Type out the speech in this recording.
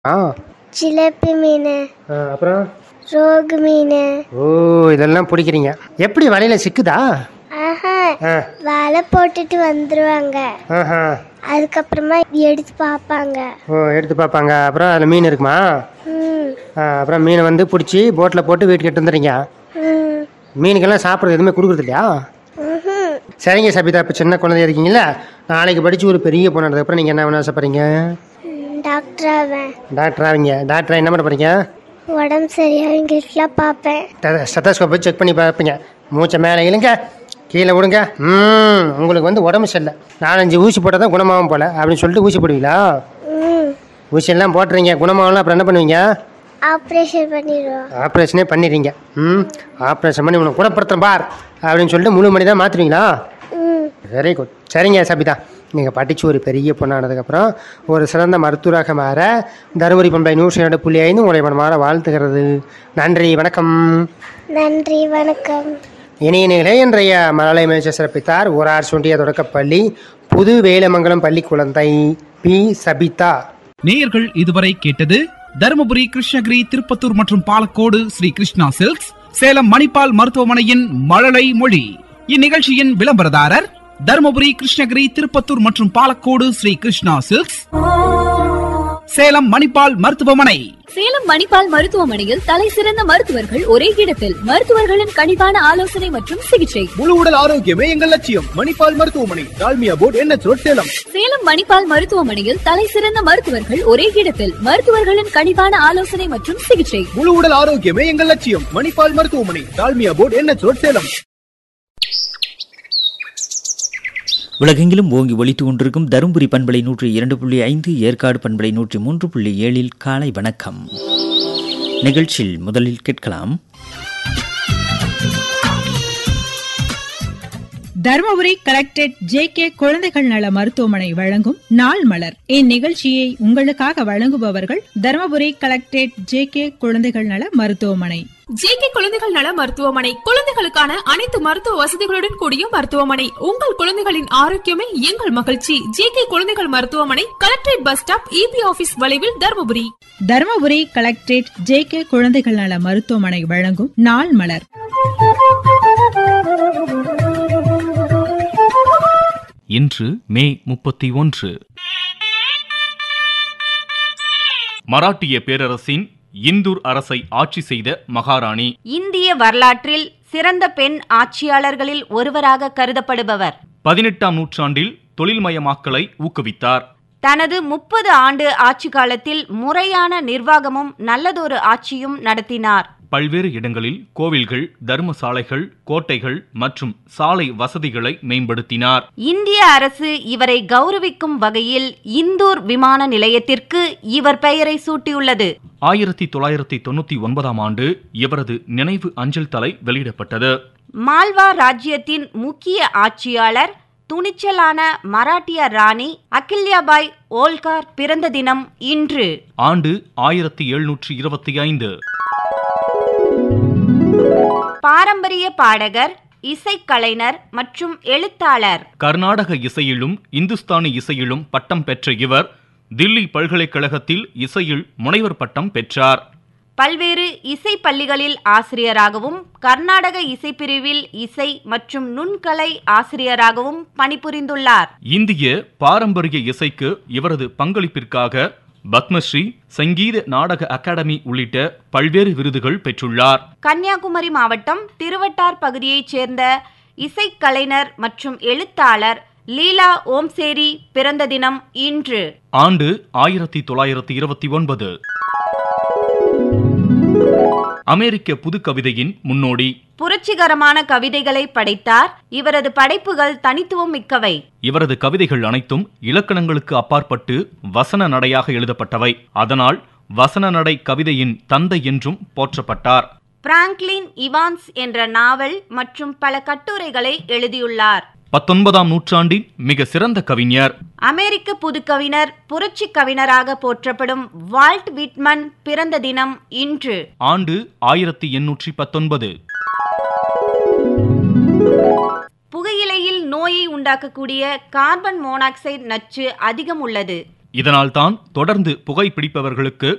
ஆ ஜிலேபி மீன் ஆ, அப்புறம் ரோகு மீன் ஓ இதெல்லாம் பிடிக்கிறீங்க எப்படி வலையில் சிக்குதா ஆஹா ஆ வலை போட்டுட்டு வந்துருவாங்க ஆஹா அதுக்கப்புறமா எடுத்து பார்ப்பாங்க ஓ எடுத்து பார்ப்பாங்க அப்புறம் அதில் மீன் இருக்குமா ம் ஆ, அப்புறம் மீனை வந்து பிடிச்சி போட்டில் போட்டு வீட்டுக்கு எடுத்து வந்துடுறீங்க ம் மீனுக்கெல்லாம் சாப்பிட்றது எதுவுமே கொடுக்குறது இல்லையா ம்ஹும். சரிங்க சபிதா இப்போ சின்ன குழந்தையா இருக்கீங்களா நாளைக்கு படித்து ஒரு பெரிய பொண்ணு அப்புறம் நீங்கள் என்ன பண்ண ஆசைப்படுறீங்க ம், டாக்டர் ஆவேன் டாக்டர் ஆவீங்க டாக்டரா என்ன பண்ண போறீங்க உடம்பு சரியாகிட்டுலாம் பார்ப்பேன் ஸ்டெத்தஸ்கோப் வச்சு செக் பண்ணி பார்ப்பீங்க மூச்சை மேலே இழுங்க கீழே விடுங்க ம் உங்களுக்கு வந்து உடம்பு சரியில்லை நாலஞ்சு ஊசி போட்டால் தான் குணமாகும் போல அப்படின்னு சொல்லிட்டு ஊசி போடுவீங்களா ம் ஊசி எல்லாம் போட்டுறீங்க குணமாகலாம் அப்புறம் என்ன பண்ணுவீங்க ஆப்ரேஷன் பண்ணிடுவோம் ஆப்ரேஷனே பண்ணிடுறீங்க ம் ஆப்ரேஷன் பண்ணி உனக்கு குணப்படுத்துறேன் பார் அப்படின்னு சொல்லிட்டு முழு மணி தான் மாற்றுவீங்களா ம் வெரி குட் சரிங்க சபிதா நீங்கள் படித்து ஒரு பெரிய பொண்ணானதுக்கப்புறம் ஒரு சிறந்த மருத்துவராக மாற தருமபுரி பண்பை நூற்றி இரண்டு புள்ளி ஐந்து உங்களை மனமாற வாழ்த்துகிறது நன்றி வணக்கம் நன்றி வணக்கம் இணைய நிலை இன்றைய மலலை மேய்ச்ச சிறப்பித்தார் ஊரார் சுண்டிய தொடக்கப்பள்ளி புது வேலமங்கலம் பள்ளி குழந்தை பி சபிதா நேயர்கள் இதுவரை கேட்டது தருமபுரி கிருஷ்ணகிரி திருப்பத்தூர் மற்றும் பாலக்கோடு ஸ்ரீ கிருஷ்ணா சில்க்ஸ் சேலம் மணிப்பால் மருத்துவமனையின் மழலை மொழி இந்நிகழ்ச்சியின் விளம்பரதாரர் தருமபுரி கிருஷ்ணகிரி திருப்பத்தூர் மற்றும் பாலக்கோடு ஸ்ரீ கிருஷ்ணா சில்க்ஸ் சேலம் மணிப்பால் மருத்துவமனை சேலம் மணிப்பால் மருத்துவமனையில் தலை சிறந்த மருத்துவர்கள் ஒரே இடத்தில் மருத்துவர்களின் கனிவான ஆலோசனை மற்றும் சிகிச்சை முழு உடல் ஆரோக்கியமே எங்கள் லட்சியம் மணிப்பால் மருத்துவமனை டால்மியா போர்ட் என்ன சேலம் சேலம் மணிப்பால் மருத்துவமனையில் தலை சிறந்த மருத்துவர்கள் ஒரே இடத்தில் மருத்துவர்களின் கனிவான ஆலோசனை மற்றும் சிகிச்சை முழு உடல் ஆரோக்கியமே எங்கள் லட்சியம் மணிப்பால் மருத்துவமனை டால்மியா போர்ட் என்ன சேலம் உலகெங்கிலும் ஓங்கி ஒலித்து கொண்டிருக்கும் தருமபுரி பண்பலை நூற்றி இரண்டு புள்ளி ஐந்து ஏற்காடு பண்பலை நூற்றி மூன்று புள்ளி ஏழில் காலை வணக்கம் நிகழ்ச்சியில் முதலில் கேட்கலாம் தருமபுரி கலெக்டரேட் ஜே கே குழந்தைகள் நல மருத்துவமனை வழங்கும் நாள் மலர் இந்நிகழ்ச்சியை உங்களுக்காக வழங்குபவர்கள் தருமபுரி கலெக்டரேட் ஜே கே குழந்தைகள் நல மருத்துவமனை ஜேகே குழந்தைகள் நல மருத்துவமனை குழந்தைகளுக்கான அனைத்து மருத்துவ வசதிகளுடன் கூடிய மருத்துவமனை உங்கள் குழந்தைகளின் ஆரோக்கியமே எங்கள் மகிழ்ச்சி ஜேகே குழந்தைகள் மருத்துவமனை collectorate bus stop EB office வளைவில் Dharmapuri Dharmapuri collectorate J K குழந்தைகள் நல மருத்துவமனை வழங்கும் நாள் மலர் இன்று மே முப்பத்தி ஒன்று மராட்டிய பேரரசின் இந்தூர் அரசை ஆட்சி செய்த மகாராணி இந்திய வரலாற்றில் சிறந்த பெண் ஆட்சியாளர்களில் ஒருவராக கருதப்படுபவர் பதினெட்டாம் நூற்றாண்டில் தொழில்மயமாக்கலை ஊக்குவித்தார் தனது முப்பது ஆண்டு ஆட்சி காலத்தில் முறையான நிர்வாகமும் நல்லதொரு ஆட்சியும் நடத்தினார் பல்வேறு இடங்களில் கோவில்கள் தர்மசாலைகள் கோட்டைகள் மற்றும் சாலை வசதிகளை மேம்படுத்தினார் இந்திய அரசு இவரை கௌரவிக்கும் வகையில் இந்தூர் விமான நிலையத்திற்கு இவர் பெயரை சூட்டியுள்ளது ஆயிரத்தி தொள்ளாயிரத்தி தொண்ணூத்தி ஒன்பதாம் ஆண்டு இவரது நினைவு அஞ்சல் தலை வெளியிடப்பட்டது மால்வா ராஜ்யத்தின் முக்கிய ஆட்சியாளர் துணிச்சலான மராட்டிய ராணி அகில்யாபாய் ஓல்கார் பிறந்த தினம் இன்று ஆண்டு ஆயிரத்தி எழுநூற்றி இருபத்தி ஐந்து பாரம்பரிய பாடகர் இசைக்கலைஞர் மற்றும் எழுத்தாளர் கர்நாடக இசையிலும் இந்துஸ்தானி இசையிலும் பட்டம் பெற்ற இவர் தில்லி பல்கலைக்கழகத்தில் இசையில் முனைவர் பட்டம் பெற்றார் பல்வேறு இசை பள்ளிகளில் ஆசிரியராகவும் கர்நாடக இசைப்பிரிவில் இசை மற்றும் நுண்கலை ஆசிரியராகவும் பணிபுரிந்துள்ளார் இந்திய பாரம்பரிய இசைக்கு இவரது பங்களிப்பிற்காக பத்மஸ்ரீ சங்கீத நாடக அகாடமி உள்ளிட்ட பல்வேறு விருதுகள் பெற்றுள்ளார் கன்னியாகுமரி மாவட்டம் திருவட்டார் பகுதியைச் சேர்ந்த இசைக்கலைஞர் மற்றும் எழுத்தாளர் லீலா ஓம்சேரி பிறந்த தினம் இன்று ஆண்டு ஆயிரத்தி தொள்ளாயிரத்தி இருபத்தி ஒன்பது அமெரிக்க புதுக்கவிதையின் முன்னோடி புரட்சிகரமான கவிதைகளை படைத்தார் இவரது படைப்புகள் தனித்துவம் மிக்கவை இவரது கவிதைகள் அனைத்தும் இலக்கணங்களுக்கு அப்பாற்பட்டு வசன நடையாக எழுதப்பட்டவை அதனால் வசன நடை கவிதையின் தந்தை என்றும் போற்றப்பட்டார் பிராங்க்லின் இவான்ஸ் என்ற நாவல் மற்றும் பல கட்டுரைகளை எழுதியுள்ளார் பத்தொன்பதாம் நூற்றாண்டின் மிக சிறந்த கவிஞர் அமெரிக்க புதுக்கவிஞர் புரட்சி கவிஞராக போற்றப்படும் வால்ட் விட்மன் பிறந்த தினம் இன்று ஆண்டு ஆயிரத்தி எண்ணூற்றி பத்தொன்பது புகையிலையில் நோயை உண்டாக்கக்கூடிய கார்பன் மோனாக்சைடு நச்சு அதிகம் உள்ளது இதனால்தான் தொடர்ந்து புகைப்பிடிப்பவர்களுக்கு